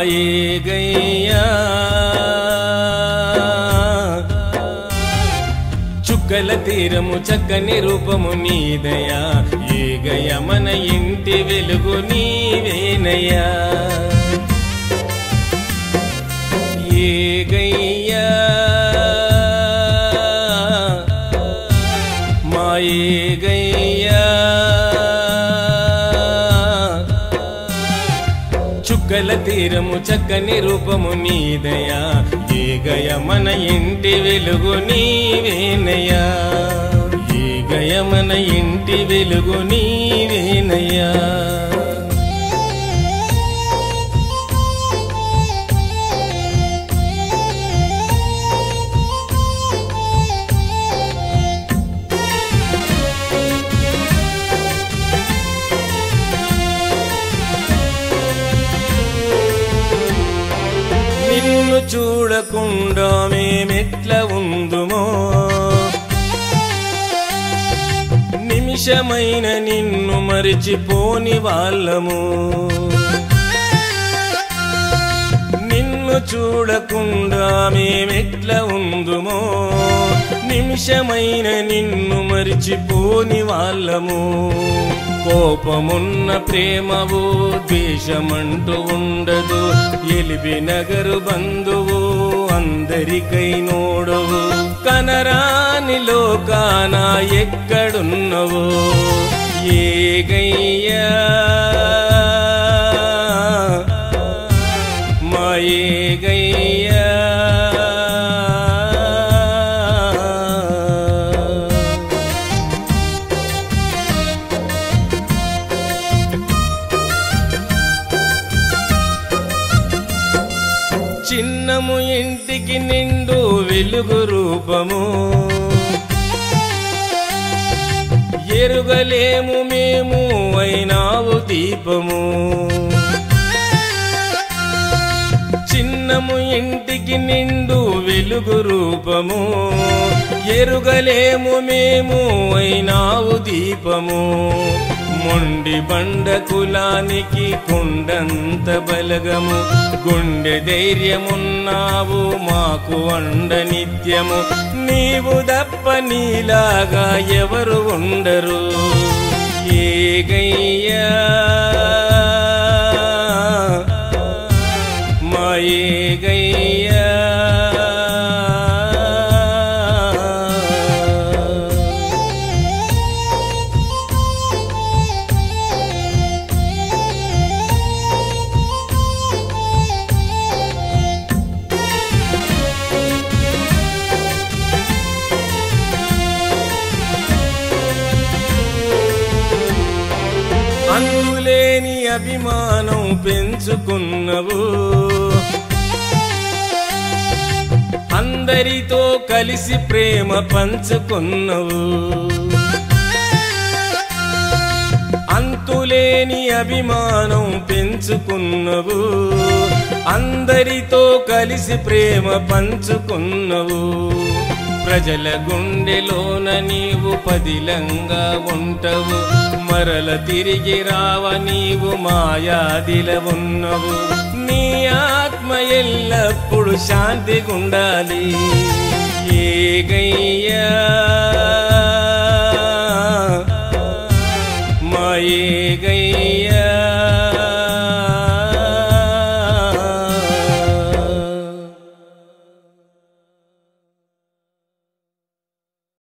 మాయేగయ్యా చుక్కల తీరము చక్కని రూపము నీదయా ఏగయ మన ఇంటి వెలుగు నీవేనయ్యా ఏగయ్యా మా ఏగయ్యా చుక్కల తీరము చక్కని రూపము నీదయా ఏగయ మన ఇంటి వెలుగు నీవేనయ్యా ఏగయ మన ఇంటి వెలుగు నీవేనయ్యా నిన్ను చూడకుండా మేమెట్ల ఉందుమో నిమిషమైన నిన్ను మరిచిపోని వాళ్ళము నిన్ను చూడకుండా మేమెట్ల ఉందుమో నిమిషమైన నిన్ను మరిచిపోని వాళ్ళము కోపమున్న ప్రేమవు ద్వేషమంటూ ఉండదు ఎలిబి నగరు బంధువు అందరికై నోడవు కనరాని లోకాన ఎక్కడున్నవు ఏగయ్యా మా ఏగయ్యా చిన్నము ఇంటికి నిండు వెలుగు రూపము ఎరుగలేము మేము అయినావు దీపము చిన్నము ఇంటికి నిండు వెలుగు రూపము ఎరుగలేము మేము అయినావు దీపము మొండి బండ కులానికి కొండంత బలగము గుండె ధైర్యమున్నావు మాకు అండ నిత్యము నీవు దప్ప నీలాగా ఎవరు ఉండరు ఏగయ్యా మా ఏగయ్యా అందులేని అభిమానం పెంచుకున్నవు అందరితో కలిసి ప్రేమ పంచుకున్నవు అంతులేని అభిమానం పెంచుకున్నవు అందరితో కలిసి ప్రేమ పంచుకున్నవు ప్రజల గుండెలోన నీవు పదిలంగా ఉంటవు మరల తిరిగి రావ నీవు మాయాదిల ఉన్నవు నీ ఆత్మ ఎల్లప్పుడు శాంతిగుండాలి ఏగయ్యా